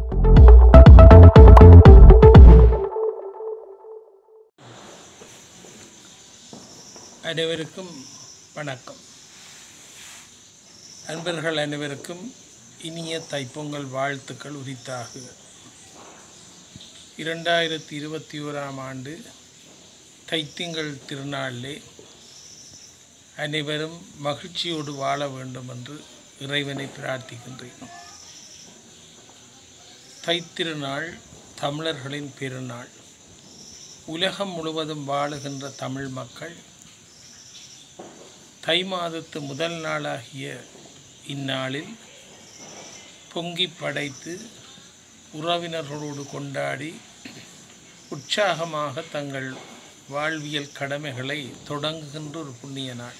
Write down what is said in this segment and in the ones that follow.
அனைவருக்கும் வணக்கம் அன்பர்கள் அனைவருக்கும் இனிய தைப்பொங்கல் வாழ்த்துக்கள் உரித்தாக இரண்டாயிரத்தி இருபத்தி ஓராம் ஆண்டு தைத்திங்கள் திருநாளிலே அனைவரும் மகிழ்ச்சியோடு வாழ வேண்டும் என்று இறைவனை பிரார்த்திக்கின்றேன் தைத்திருநாள் தமிழர்களின் பெருநாள் உலகம் முழுவதும் வாழுகின்ற தமிழ் மக்கள் தை மாதத்து முதல் நாளாகிய இந்நாளில் பொங்கி படைத்து உறவினர்களோடு கொண்டாடி உற்சாகமாக தங்கள் வாழ்வியல் கடமைகளை தொடங்குகின்ற ஒரு புண்ணிய நாள்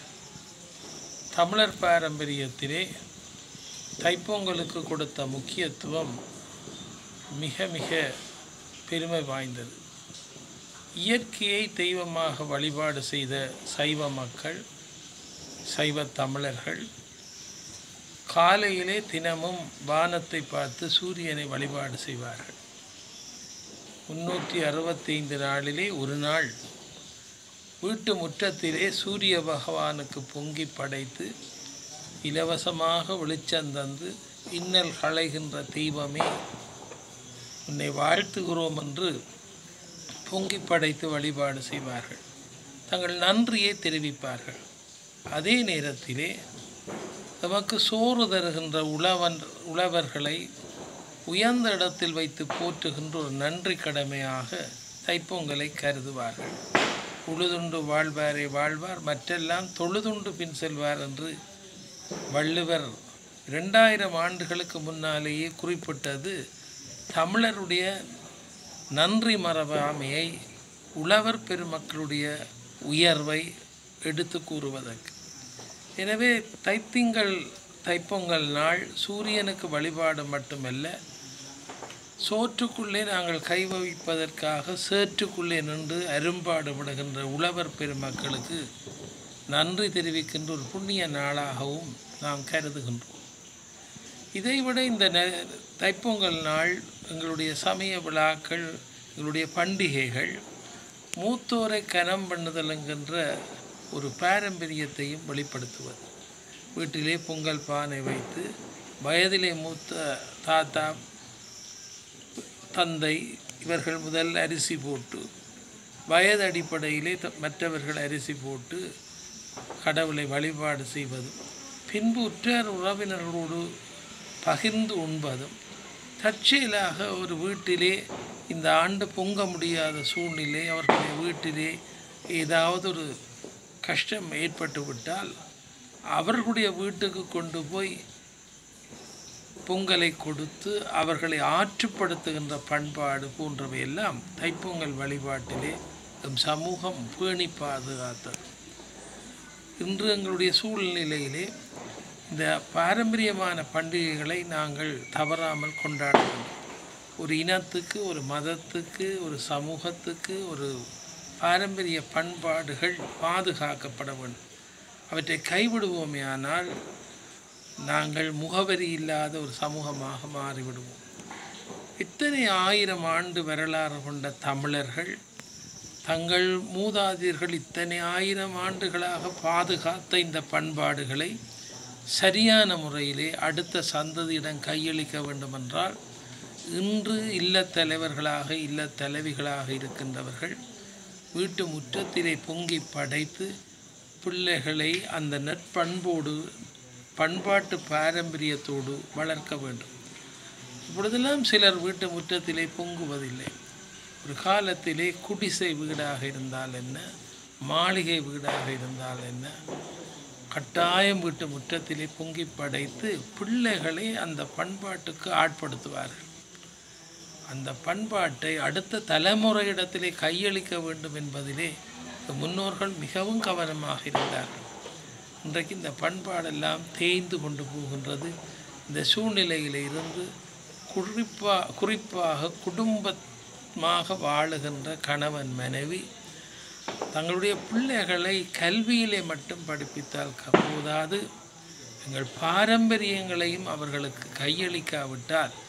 தமிழர் பாரம்பரியத்திலே தைப்பொங்கலுக்கு கொடுத்த முக்கியத்துவம் மிக மிக பெருமை வாய்ந்தது இயற்கையை தெய்வமாக வழிபாடு செய்த சைவ மக்கள் சைவ தமிழர்கள் காலையிலே தினமும் வானத்தை பார்த்து சூரியனை வழிபாடு செய்வார்கள் முன்னூற்றி அறுபத்தைந்து நாளிலே ஒரு நாள் வீட்டு முற்றத்திலே சூரிய பகவானுக்கு பொங்கி படைத்து இலவசமாக வெளிச்சந்தந்து இன்னல் களைகின்ற தெய்வமே உன்னை வாழ்த்துகிறோம் என்று பொங்கி படைத்து வழிபாடு செய்வார்கள் தங்கள் நன்றியை தெரிவிப்பார்கள் அதே நேரத்திலே நமக்கு சோறு தருகின்ற உழவன் உழவர்களை உயர்ந்த இடத்தில் வைத்து போற்றுகின்ற ஒரு நன்றி கடமையாக தைப்பொங்கலை கருதுவார்கள் உழுதுண்டு வாழ்வாரே வாழ்வார் மற்றெல்லாம் தொழுதுண்டு பின் செல்வார் என்று வள்ளுவர் ரெண்டாயிரம் ஆண்டுகளுக்கு முன்னாலேயே குறிப்பிட்டது தமிழருடைய நன்றி மரபாமையை உழவர் பெருமக்களுடைய உயர்வை எடுத்து கூறுவதற்கு எனவே தைத்திங்கள் தைப்பொங்கல் நாள் சூரியனுக்கு வழிபாடு மட்டுமல்ல சோற்றுக்குள்ளே நாங்கள் கை வைப்பதற்காக சேற்றுக்குள்ளே நின்று அரும்பாடுபடுகின்ற உழவர் பெருமக்களுக்கு நன்றி தெரிவிக்கின்ற ஒரு புண்ணிய நாளாகவும் நாம் கருதுகின்றோம் இதைவிட இந்த ந- தைப்பொங்கல் நாள் எங்களுடைய சமய விழாக்கள் எங்களுடைய பண்டிகைகள் மூத்தோரை கனம் பண்ணுதல் என்கின்ற ஒரு பாரம்பரியத்தையும் வெளிப்படுத்துவது வீட்டிலே பொங்கல் பானை வைத்து வயதிலே மூத்த தாத்தா தந்தை இவர்கள் முதல் அரிசி போட்டு வயது அடிப்படையிலே த- மற்றவர்கள் அரிசி போட்டு கடவுளை வழிபாடு செய்வதும் பின்பு உற்றார் உறவினர்களோடு பகிர்ந்து உண்பதும் தற்செயலாக ஒரு வீட்டிலே இந்த ஆண்டு பொங்க முடியாத சூழ்நிலை அவர்களுடைய வீட்டிலே ஏதாவது ஒரு கஷ்டம் ஏற்பட்டு விட்டால் அவர்களுடைய வீட்டுக்கு கொண்டு போய் பொங்கலை கொடுத்து அவர்களை ஆற்றுப்படுத்துகின்ற பண்பாடு போன்றவையெல்லாம் தைப்பொங்கல் வழிபாட்டிலே நம் சமூகம் பேணி பாதுகாத்தது இன்று எங்களுடைய சூழ்நிலையிலே இந்த பாரம்பரியமான பண்டிகைகளை நாங்கள் தவறாமல் கொண்டாட வேண்டும் ஒரு இனத்துக்கு ஒரு மதத்துக்கு ஒரு சமூகத்துக்கு ஒரு பாரம்பரிய பண்பாடுகள் பாதுகாக்கப்பட வேண்டும் அவற்றை கைவிடுவோமே ஆனால் நாங்கள் முகவரி இல்லாத ஒரு சமூகமாக மாறிவிடுவோம் இத்தனை ஆயிரம் ஆண்டு வரலாறு கொண்ட தமிழர்கள் தங்கள் மூதாதையர்கள் இத்தனை ஆயிரம் ஆண்டுகளாக பாதுகாத்த இந்த பண்பாடுகளை சரியான முறையிலே அடுத்த சந்ததியிடம் கையளிக்க வேண்டுமென்றால் இன்று இல்லத் தலைவர்களாக இல்லத் தலைவிகளாக இருக்கின்றவர்கள் வீட்டு முற்றத்திலே பொங்கி படைத்து பிள்ளைகளை அந்த நற்பண்போடு பண்பாட்டு பாரம்பரியத்தோடு வளர்க்க வேண்டும் இப்பொழுதெல்லாம் சிலர் வீட்டு முற்றத்திலே பொங்குவதில்லை ஒரு காலத்திலே குடிசை வீடாக இருந்தால் என்ன மாளிகை வீடாக இருந்தால் என்ன கட்டாயம் வீட்டு முற்றத்திலே பொங்கி படைத்து பிள்ளைகளை அந்த பண்பாட்டுக்கு ஆட்படுத்துவார்கள் அந்த பண்பாட்டை அடுத்த தலைமுறையிடத்திலே கையளிக்க வேண்டும் என்பதிலே இந்த முன்னோர்கள் மிகவும் கவனமாக இருந்தார்கள் இன்றைக்கு இந்த பண்பாடெல்லாம் தேய்ந்து கொண்டு போகின்றது இந்த சூழ்நிலையில் இருந்து குறிப்பாக குறிப்பாக குடும்பமாக வாழுகின்ற கணவன் மனைவி தங்களுடைய பிள்ளைகளை கல்வியிலே மட்டும் படிப்பித்தால் க- போதாது எங்கள் பாரம்பரியங்களையும் அவர்களுக்கு கையளிக்காவிட்டால்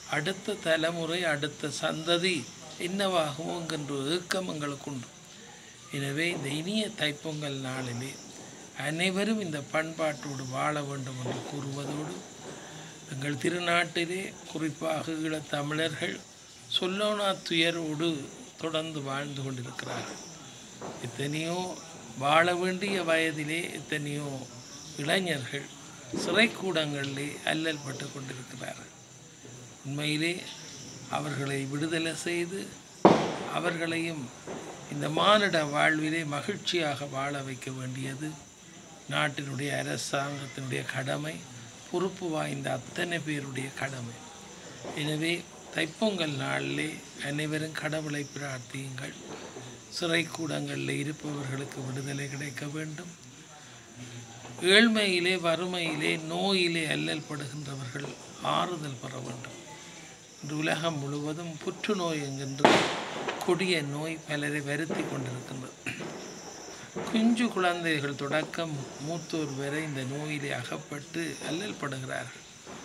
அடுத்த தலைமுறை அடுத்த சந்ததி என்னவாகுமோ என்கின்ற ஒரு ஏக்கம் எங்களுக்கு உண்டு எனவே இந்த இனிய தைப்பொங்கல் நாளிலே அனைவரும் இந்த பண்பாட்டோடு வாழ வேண்டும் என்று கூறுவதோடு எங்கள் திருநாட்டிலே குறிப்பாக ஈழத் தமிழர்கள் சொல்லோனா துயரோடு தொடர்ந்து வாழ்ந்து கொண்டிருக்கிறார்கள் எத்தனையோ வாழ வேண்டிய வயதிலே எத்தனையோ இளைஞர்கள் சிறைக்கூடங்களிலே அல்லல் பட்டு கொண்டிருக்கிறார்கள் உண்மையிலே அவர்களை விடுதலை செய்து அவர்களையும் இந்த மானிட வாழ்விலே மகிழ்ச்சியாக வாழ வைக்க வேண்டியது நாட்டினுடைய அரசாங்கத்தினுடைய கடமை பொறுப்பு வாய்ந்த அத்தனை பேருடைய கடமை எனவே தைப்பொங்கல் நாளிலே அனைவரும் கடவுளை பிரார்த்தியுங்கள் சிறைக்கூடங்களில் இருப்பவர்களுக்கு விடுதலை கிடைக்க வேண்டும் ஏழ்மையிலே வறுமையிலே நோயிலே அல்லல் படுகின்றவர்கள் ஆறுதல் பெற வேண்டும் இன்று உலகம் முழுவதும் புற்றுநோய் என்கின்ற கொடிய நோய் பலரை வருத்தி கொண்டிருக்கின்றது குஞ்சு குழந்தைகள் தொடக்கம் மூத்தோர் வரை இந்த நோயிலே அகப்பட்டு அல்லல் படுகிறார்கள்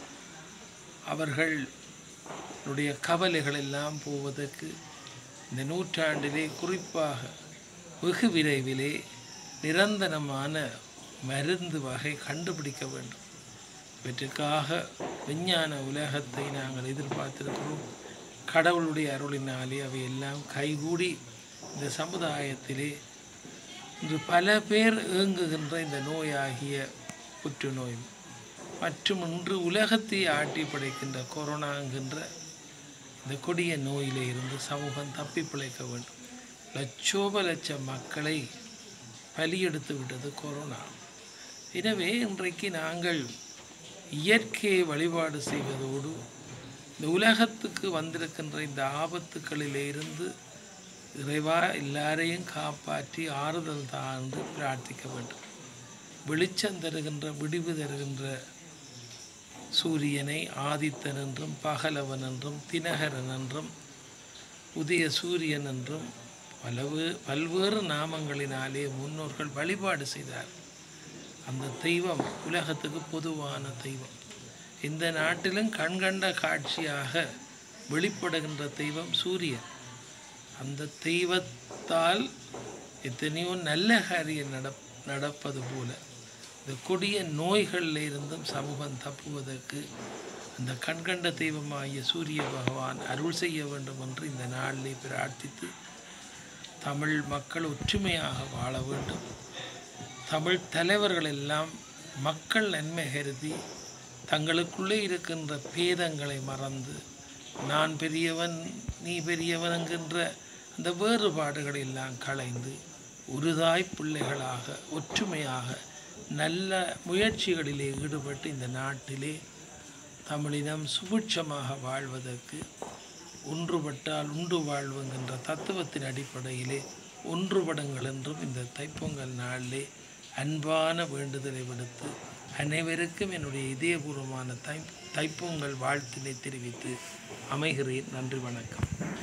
அவர்களுடைய கவலைகள் எல்லாம் போவதற்கு இந்த நூற்றாண்டிலே குறிப்பாக வெகு விரைவிலே நிரந்தரமான மருந்து வகை கண்டுபிடிக்க வேண்டும் இவற்றுக்காக விஞ்ஞான உலகத்தை நாங்கள் எதிர்பார்த்திருக்கிறோம் கடவுளுடைய அருளினாலே அவை எல்லாம் கைகூடி இந்த சமுதாயத்திலே இன்று பல பேர் ஏங்குகின்ற இந்த நோயாகிய புற்றுநோய் மற்றும் இன்று உலகத்தை ஆட்டி படைக்கின்ற கொரோனா என்கின்ற இந்த கொடிய நோயிலே இருந்து சமூகம் தப்பி பிழைக்க வேண்டும் லட்சோப லட்சம் மக்களை பலியெடுத்து விட்டது கொரோனா எனவே இன்றைக்கு நாங்கள் இயற்கையை வழிபாடு செய்வதோடு இந்த உலகத்துக்கு வந்திருக்கின்ற இந்த ஆபத்துக்களிலே இருந்து இறைவா எல்லாரையும் காப்பாற்றி ஆறுதல் தாழ்ந்து பிரார்த்திக்க வேண்டும் வெளிச்சம் தருகின்ற விடிவு தருகின்ற சூரியனை ஆதித்தன் என்றும் பகலவன் என்றும் தினகரன் என்றும் உதய சூரியன் என்றும் பலவே பல்வேறு நாமங்களினாலே முன்னோர்கள் வழிபாடு செய்தார் அந்த தெய்வம் உலகத்துக்கு பொதுவான தெய்வம் இந்த நாட்டிலும் கண்கண்ட காட்சியாக வெளிப்படுகின்ற தெய்வம் சூரியன் அந்த தெய்வத்தால் எத்தனையோ நல்ல காரியம் நட நடப்பது போல இந்த கொடிய நோய்களில் இருந்தும் சமூகம் தப்புவதற்கு அந்த கண்கண்ட தெய்வமாகிய சூரிய பகவான் அருள் செய்ய வேண்டும் என்று இந்த நாளிலே பிரார்த்தித்து தமிழ் மக்கள் ஒற்றுமையாக வாழ வேண்டும் தமிழ் தலைவர்கள் எல்லாம் மக்கள் நன்மை கருதி தங்களுக்குள்ளே இருக்கின்ற பேதங்களை மறந்து நான் பெரியவன் நீ பெரியவன் என்கின்ற அந்த வேறுபாடுகளை எல்லாம் களைந்து உருதாய் பிள்ளைகளாக ஒற்றுமையாக நல்ல முயற்சிகளிலே ஈடுபட்டு இந்த நாட்டிலே தமிழினம் சுபிட்சமாக வாழ்வதற்கு ஒன்றுபட்டால் உண்டு வாழ்வுங்கின்ற தத்துவத்தின் அடிப்படையிலே ஒன்றுபடுங்கள் என்றும் இந்த தைப்பொங்கல் நாளிலே அன்பான வேண்டுதலை விடுத்து அனைவருக்கும் என்னுடைய இதயபூர்வமான தை தைப்பொங்கல் வாழ்த்தினை தெரிவித்து அமைகிறேன் நன்றி வணக்கம்